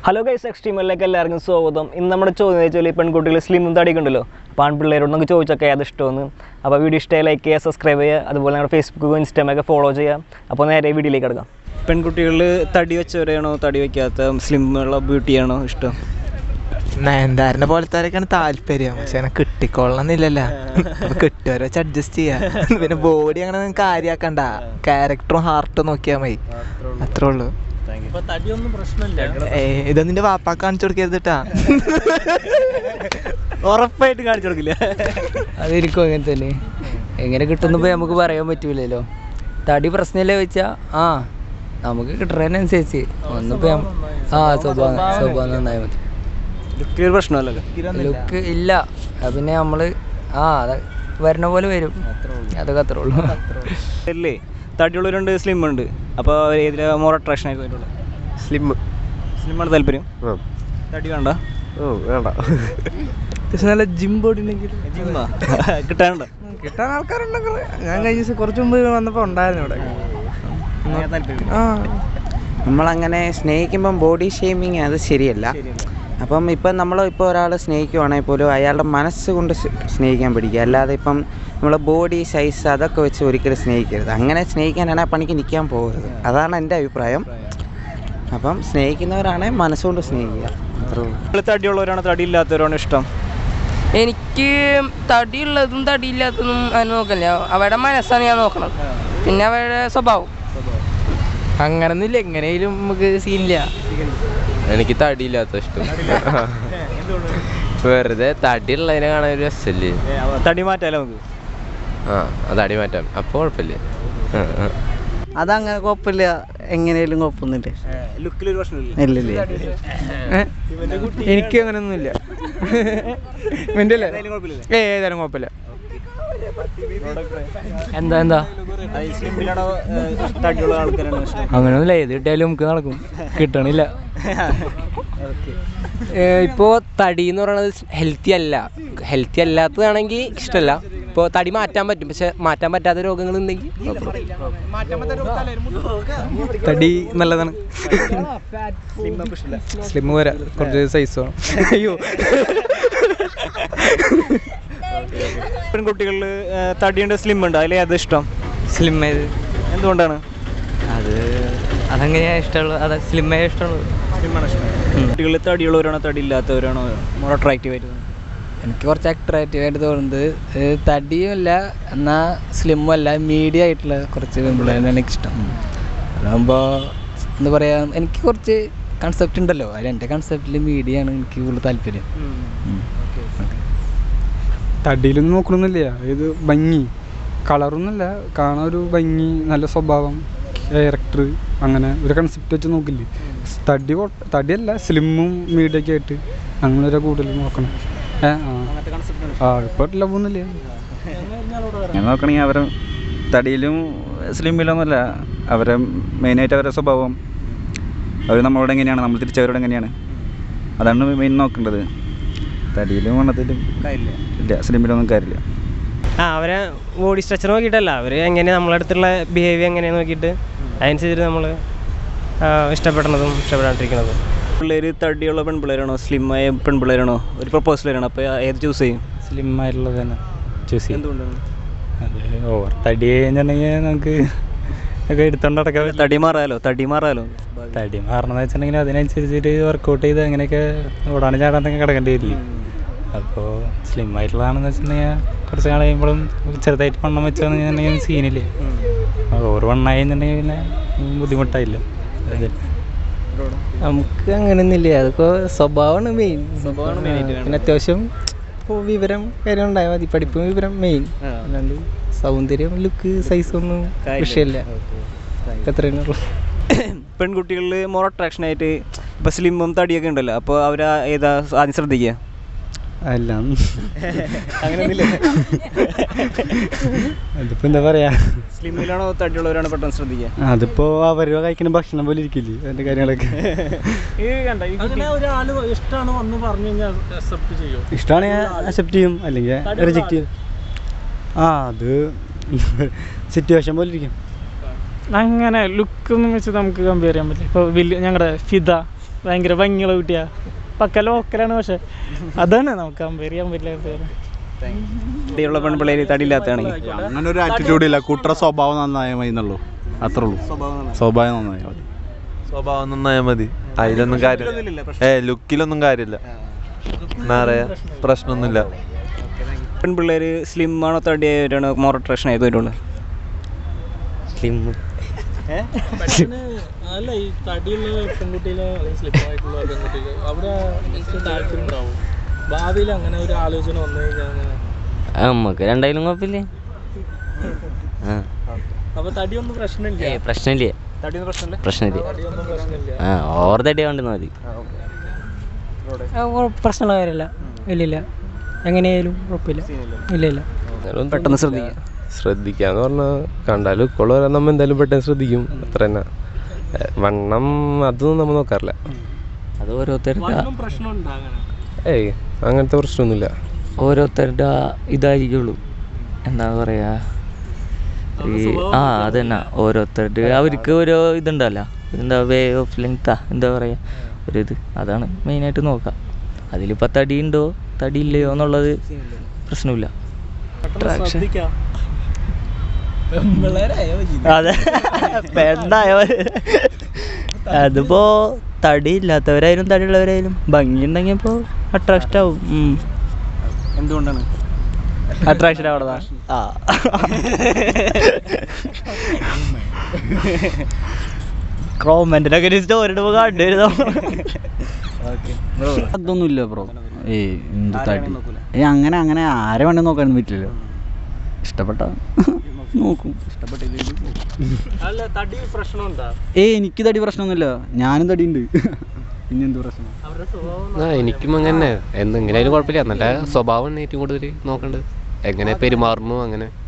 Hello guys എക്സ്ട്രീമിലേക്ക് എല്ലാവർക്കും സ്വാഗതം ഇന്ന് നമ്മുടെ ചോദ്യം വെച്ചാൽ പെൺകുട്ടികൾ സ്ലിമും തടിയൊക്കെ ഉണ്ടല്ലോ അപ്പോൾ ആൺപിള്ളേരോട് നമുക്ക് ചോദിച്ചൊക്കെ ഏത് ഇഷ്ടമെന്ന് അപ്പോൾ വീഡിയോ ഇഷ്ടമായി ലൈക്ക് ചെയ്യുക സബ്സ്ക്രൈബ് ചെയ്യുക അതുപോലെ നമ്മുടെ ഫേസ്ബുക്ക് ഇൻസ്റ്റാമൊക്കെ ഫോളോ ചെയ്യുക അപ്പോൾ നേരെ വീഡിയോയിലേക്ക് കിടക്കാം പെൺകുട്ടികളിൽ തടി വെച്ചവരെയാണോ തടി വയ്ക്കാത്ത സ്ലിമുള്ള ബ്യൂട്ടിയാണോ ഇഷ്ടം നയൻതാരനെ പോലത്തെ താല്പര്യം പക്ഷെ എന്നെ കിട്ടിക്കൊള്ളണമെന്നില്ലല്ലോ അപ്പൊ കിട്ടുവരെ വെച്ച് അഡ്ജസ്റ്റ് ചെയ്യാ പിന്നെ ബോഡി അങ്ങനെ നിങ്ങൾക്ക് കാര്യാക്കണ്ട ക്യാരക്ടറും ഹാർട്ടും നോക്കിയാൽ മതി അത്രേ ഉള്ളൂ തടിയൊന്നും പ്രശ്നമില്ല ഏ ഇതൊന്നും നിന്റെ വാപ്പാക്ക് കാണിച്ചു കൊടുക്കരുതിട്ടാ ഉറപ്പായിട്ട് കാണിച്ചു കൊടുക്കില്ല അതായിരിക്കും അങ്ങനെ തന്നെ എങ്ങനെ കിട്ടുന്നു പോയി നമുക്ക് പറയാൻ പറ്റൂലല്ലോ തടി പ്രശ്നമില്ല വെച്ചാ ആ നമുക്ക് കിട്ടുന്നതിനനുസരിച്ച് ഒന്നിപ്പോ ഞമ്മ- ആ സ്വഭാവം സ്വഭാവം നന്നായി മതി ലുക്കിൽ പ്രശ്നമല്ലല്ലോ ലുക്ക് ഇല്ല അത് പിന്നെ നമ്മള് ആ അത് വരണ പോലെ വരും അതൊക്കെ അത്രേ ഉള്ളൂ അല്ലേ തടിയുള്ളവരുണ്ട് സ്ലിം ഉണ്ട് അപ്പോൾ ഏതിലാ മോർ അട്രാക്ഷൻ ആയിട്ട് വരുള്ളൂ സ്ലിം സ്ലിമാണ് താല്പര്യം ആ തടി വേണ്ട ഓ വേണ്ട പക്ഷെ നല്ല ജിം ബോഡി ഉണ്ടെങ്കിൽ ജിമ്മാ കിട്ടാനുണ്ടോ കിട്ടാൻ ആൾക്കാരുണ്ടെങ്കിൽ ഞാൻ കഴിഞ്ഞ ദിവസം കുറച്ച് മുമ്പ് വന്നപ്പോ ഉണ്ടായിരുന്നു ഇവിടെ താല്പര്യം ആ നമ്മളങ്ങനെ സ്നേഹിക്കുമ്പം ബോഡി ഷേമിങ് അത് ശരിയല്ല അപ്പം ഇപ്പം നമ്മൾ ഇപ്പോൾ ഒരാളെ സ്നേഹിക്കുവാണെങ്കിൽ പോലും അയാളുടെ മനസ്സ് കൊണ്ട് സ് സ്നേഹിക്കാൻ പഠിക്കുക അല്ലാതെ ഇപ്പം നമ്മളെ ബോഡി സൈസ് അതൊക്കെ വെച്ച് ഒരിക്കലും സ്നേഹിക്കരുത് അങ്ങനെ സ്നേഹിക്കാനാണ് ആ പണിക്ക് നിൽക്കാൻ പോകരുത് അതാണ് എൻ്റെ അഭിപ്രായം അപ്പം സ്നേഹിക്കുന്നവരാണെങ്കിൽ മനസ്സുകൊണ്ട് സ്നേഹിക്കുക അത്രേ ഉള്ളൂ നിങ്ങൾ തടിയുള്ളവരാണോ തടി ഇല്ലാത്തവരാണോ ഇഷ്ടം എനിക്ക് തടിയുള്ളതും തടിയില്ലാത്തതും അങ്ങനെ നോക്കില്ല അവരുടെ മനസ്സാണ് ഞാൻ നോക്കണം പിന്നെ അവരുടെ സ്വഭാവം അങ്ങനൊന്നുമില്ല എങ്ങനെയും നമുക്ക് സീനില്ല എനിക്ക് തടിയില്ലാത്ത ഇഷ്ടം വെറുതെ തടിയുള്ളതിനെ കാണാൻ ഒരു രസമല്ലേ ഏ, അവ- തടി മാറ്റാലോ നമുക്ക് ആ അത് അടി മാറ്റാം അപ്പോൾ കുഴപ്പമില്ല ആ, ആ. അതങ്ങനെ കുഴപ്പമില്ല എങ്ങനെയും കുഴപ്പമൊന്നുമില്ല ലുക്കിലൊരു പ്രശ്നമില്ല ഇല്ലില്ല എനിക്ക് അങ്ങനൊന്നുമില്ല നിന്റെ അല്ലേ ഏതായാലും കുഴപ്പമില്ല ഏ ഏതായാലും കുഴപ്പമില്ല എന്താ എന്താ സ്ലിമ്മിലാണോ തടിയുള്ള ആൾക്കാരാണോ ഇഷ്ടം അങ്ങനെയൊന്നുമില്ല ഏത് കിട്ടിയാലും നമുക്ക് നടക്കും കിട്ടണില്ല ഇപ്പോൾ തടി എന്ന് പറയുന്നത് ഹെൽത്തി അല്ല ഹെൽത്തി അല്ലാത്തതാണെങ്കിൽ ഇഷ്ടമല്ല ഇപ്പോൾ തടി മാറ്റാൻ പറ്റും പക്ഷെ മാറ്റാൻ പറ്റാത്ത രോഗങ്ങൾ ഉണ്ടെങ്കിൽ തടി നല്ലതാണ് സ്ലിം നമുക്ക് ഇഷ്ടമില്ല സ്ലിം വരാ കുറച്ച് സൈസ് വേണം അയ്യോ പെൺകുട്ടികളിൽ തടിയുണ്ട് സ്ലിം ഉണ്ട് അതിൽ ഏത് ഇഷ്ടം സ്ലിം ആയത് എന്തുകൊണ്ടാണ് അത് അതങ്ങനെയാ ഇഷ്ടമുള്ളൂ അത് സ്ലിം ആയ ഇഷ്ടമുള്ളൂ സ്ലിമാണ് ഇഷ്ടം കുട്ടികളിൽ തടിയുള്ളവരാണോ തടി ഇല്ലാത്തവരാണോ മോർ അട്രാക്റ്റീവ് ആയിട്ട് തോന്നുന്നത്? എനിക്ക് കുറച്ച് അട്രാക്റ്റീവ് ആയിട്ട് തോന്നുന്നത് ഏഹ് തടിയും അല്ല എന്നാൽ സ്ലിമ്മും അല്ല മീഡിയം ആയിട്ടുള്ള കുറച്ച് പെൺപിള്ളേരാണ് എനിക്കിഷ്ടം അതാകുമ്പോൾ എന്താ പറയുക എനിക്ക് കുറച്ച് കൺസെപ്റ്റ് ഉണ്ടല്ലോ അതിൽ എൻ്റെ കൺസെപ്റ്റിൽ മീഡിയ ആണ് എനിക്ക് കൂടുതൽ താല്പര്യം ഉം. തടിയിലൊന്നും നോക്കണമെന്നില്ല ഇത് ഭംഗി കളറൊന്നുമില്ല കാണാൻ ഒരു ഭംഗി നല്ല സ്വഭാവം ക്യാരക്ടർ അങ്ങനെ ഒരു കൺസെപ്റ്റ് വെച്ച് നോക്കില്ലേ തടി കൊ- തടിയല്ല സ്ലിമ്മും മീഡിയൊക്കെ ആയിട്ട് അങ്ങനെ ഒരു കൂടുതൽ നോക്കണം ഏ ആ ആ ഇപ്പോൾ ലവൊന്നുമില്ല ഞാൻ നോക്കണമെങ്കിൽ അവരെ തടിയിലും സ്ലിമ്മിലൊന്നുമല്ല അവരെ മെയിനായിട്ട് അവരുടെ സ്വഭാവം അവർ നമ്മളോട് എങ്ങനെയാണ് നമ്മൾ തിരിച്ചവരോട് എങ്ങനെയാണ് അതാണ് മെയിൻ നോക്കേണ്ടത് തടിയിലും വണ്ണത്തിലും കാര്യമില്ല. ഇല്ല സ്ലിമ്മിലൊന്നും കാര്യമില്ല ആ അവരെ ബോഡി സ്ട്രക്ചർ നോക്കിയിട്ടല്ല അവർ എങ്ങനെ നമ്മളെ അടുത്തുള്ള ബിഹേവിയർ എങ്ങനെയാന്ന് നോക്കിയിട്ട് അതനുസരിച്ച് നമ്മൾ ഇഷ്ടപ്പെടുന്നതും ഇഷ്ടപ്പെടാണ്ടിരിക്കുന്നതും പിള്ളേർ തടിയുള്ള പെൺപിള്ളേരാണോ സ്ലിം ആയ പെൺപിള്ളേരാണോ ഒരു പ്രപ്പോസൽ വരണം അപ്പോൾ ഏത് ചൂസ് ചെയ്യും സ്ലിം ആയിട്ടുള്ളത് തന്നെ ചൂസ് ചെയ്യും എന്തുകൊണ്ടാണ് അത് ഓവർ തടി കഴിഞ്ഞിട്ടുണ്ടെങ്കിൽ നമുക്ക് ഒക്കെ എടുത്തോണ്ട് നടക്കാൻ പറ്റില്ല. തടി മാറാലോ തടി മാറാലോ തടി മാറണമെന്ന് വെച്ചിട്ടുണ്ടെങ്കിൽ അതിനനുസരിച്ചിട്ട് വർക്കൗട്ട് ചെയ്ത് അങ്ങനെയൊക്കെ ഓടാനും ചാടാനൊക്കെ കിടക്കേണ്ടി വരില്ലേ അപ്പോൾ സ്ലിം ആയിട്ടുള്ളതാണെന്ന് വെച്ചിട്ടുണ്ടെങ്കിൽ കുറച്ച് നാൾ കഴിയുമ്പോഴും ചെറുതായിട്ട് വണ്ണം വെച്ചാണെന്നുണ്ടെങ്കിൽ സീനില്ലേ ഓവർ വണ്ണായി എന്നുണ്ടെങ്കിൽ പിന്നെ ബുദ്ധിമുട്ടായില്ല അതെ നമുക്ക് അങ്ങനെയൊന്നുമില്ല അതിപ്പോൾ സ്വഭാവമാണ് മെയിൻ സ്വഭാവമാണ് main ആയിട്ട് വേണ്ടത്. പിന്നെ അത്യാവശ്യം ഇപ്പോൾ വിവരം കാര്യം ഉണ്ടായാൽ മതി പഠിപ്പും വിവരം മെയിൻ ആ. അല്ലാണ്ട് സൗന്ദര്യം ലുക്ക് സൈസ് ഒന്നും വിഷയമില്ല എത്രയും ഉള്ളൂ പെൺകുട്ടികളിൽ മോർ അട്രാക്ഷൻ ആയിട്ട് ഇപ്പോൾ സ്ലിമ്മും തടിയൊക്കെ ഉണ്ടല്ലോ അപ്പോൾ അവർ ഏതാ ആദ്യം ശ്രദ്ധിക്കുക അല്ല അങ്ങനെയൊന്നുമില്ല അതിപ്പോൾ എന്താ പറയാ സ്ലിമ്മിലാണോ തടിയുള്ളവരാണോ പെട്ടെന്ന് ശ്രദ്ധിക്കുക അതിപ്പോ അവർ കഴിക്കുന്ന ഭക്ഷണം പോലെ ഇരിക്കില്ലേ അതിന്റെ കാര്യങ്ങളൊക്കെ ഇഷ്ടമാണ് ഞാൻ അക്സെപ്റ്റ് ചെയ്യും അല്ലെങ്കിൽ റിജക്റ്റ് ചെയ്യും ആ അത് സിറ്റുവേഷൻ പോലെ ഇരിക്കും അങ്ങനെ ലുക്ക് ഒന്നും വെച്ച് നമുക്ക് കമ്പയർ ചെയ്യാൻ പറ്റില്ല ഇപ്പോൾ വലിയ ഞങ്ങളുടെ ഫിദ ഭയങ്കര ഭംഗിയുള്ള കുട്ടിയാ പക്ക ലോക്കലാണ് പക്ഷെ അതാണ് നമുക്ക് കമ്പയർ ചെയ്യാൻ പറ്റില്ല തടിയുള്ള പെൺപിള്ളേര് തടിയില്ലാത്തതാണെങ്കിൽ അങ്ങനെ ഒരു ആറ്റിറ്റ്യൂഡ് ഇല്ല കുട്ടറ സ്വഭാവം നന്നായാൽ മതി എന്നുള്ളൂ അത്രേ ഉള്ളൂ സ്വഭാവം നന്നായാൽ മതി സ്വഭാവം നന്നായാൽ മതി അതിലൊന്നും കാര്യം ഏ ലുക്കിലൊന്നും കാര്യമില്ല എന്നാ പറയാ പ്രശ്നമൊന്നുമില്ല പെൺപിള്ളേര് സ്ലിം ആണോ തടിയായിട്ടാണ് മോർ അട്രാക്ഷൻ ആയത് വരുള്ളൂ സ്ലിം അല്ല ഈ തടിയുള്ള പെൺകുട്ടിയിലോ അല്ലെങ്കിൽ സ്ലിപ്പായിട്ടുള്ള പെൺകുട്ടിയിലോ അവിടെ എനിക്ക് താല്പര്യം ഉണ്ടാവും ഭാവിയിൽ അങ്ങനെ ഒരു ആലോചന വന്നു കഴിഞ്ഞാൽ അങ്ങനെ നമുക്ക് രണ്ടായാലും കുഴപ്പമില്ലേ ആ അപ്പൊ തടിയൊന്നും പ്രശ്നമില്ല ഏ പ്രശ്നമില്ലേ തടിയൊന്നും പ്രശ്നമില്ല പ്രശ്നമില്ല തടിയൊന്നും പ്രശ്നമില്ല ആ ഓവർ തടി ആവണ്ടെന്ന് മതി പ്രശ്നമുള്ള കാര്യമല്ല ഇല്ല ഇല്ല എങ്ങനെയായാലും കുഴപ്പമില്ല ഇല്ല ഇല്ല പെട്ടെന്ന് ശ്രദ്ധിക്കുക ശ്രദ്ധിക്കാന്ന് പറഞ്ഞാൽ കണ്ടാലും ഇപ്പോൾ വരാൻ നമ്മൾ എന്തായാലും പെട്ടെന്ന് ശ്രദ്ധിക്കും അത്ര തന്നെ ഏ, വണ്ണം അതൊന്നും നമ്മൾ നോക്കാറില്ല അത് ഓരോരുത്തരുടെ വണ്ണം പ്രശ്നം ഉണ്ടാകണം ഏയ് അങ്ങനത്തെ പ്രശ്നമൊന്നുമില്ല ഓരോരുത്തരുടെ ഇതായിരിക്കുള്ളൂ എന്താ പറയാ ഈ ആ അതന്നെ ഓരോരുത്തരുടെ അവർക്ക് ഓരോ ഇതുണ്ടല്ലോ എന്താ വേ ഓഫ് ലെങ്താ എന്താ പറയാ ഒരു ഇത് അതാണ് മെയിനായിട്ട് നോക്കുക അതിലിപ്പോൾ തടി ഉണ്ടോ തടി ഇല്ലയോ എന്നുള്ളത് പ്രശ്നമില്ല Attraction. ശ്രദ്ധിക്കാം അതെ പെണ്ണായ അതിപ്പോ തടി ഇല്ലാത്തവരായാലും തടിയുള്ളവരായാലും ഭംഗി ഉണ്ടെങ്കിൽ ഇപ്പോൾ അട്രാക്ഷൻ ആവും എന്തുകൊണ്ടാണ് അട്രാക്ഷൻ ആവണതാ ആ ക്രോമെന്റിനൊക്കെ ഒരു സ്റ്റോറി ഇടുമ്പോൾ കണ്ടുവരുന്നോ അതൊന്നുമില്ല ബ്രോ ഏയ് എന്ത് തടി ഏ അങ്ങനെ അങ്ങനെ ആരെ വേണേ നോക്കാനൊന്നും പറ്റില്ലല്ലോ ഇഷ്ടപ്പെട്ട നോക്കും അല്ല തടി പ്രശ്നമുണ്ടോ ഏയ് എനിക്ക് തടി പ്രശ്നമൊന്നുമില്ല ഞാനും തടിയുണ്ട് പിന്നെന്ത് പ്രശ്നം അവരുടെ സ്വഭാവം ആ എനിക്കും അങ്ങനെ എന്തെങ്ങനെയായാലും കുഴപ്പമില്ല നല്ല സ്വഭാവമാണ് ഏറ്റവും കൂടുതൽ നോക്കേണ്ടത് എങ്ങനെ പെരുമാറുന്നു അങ്ങനെ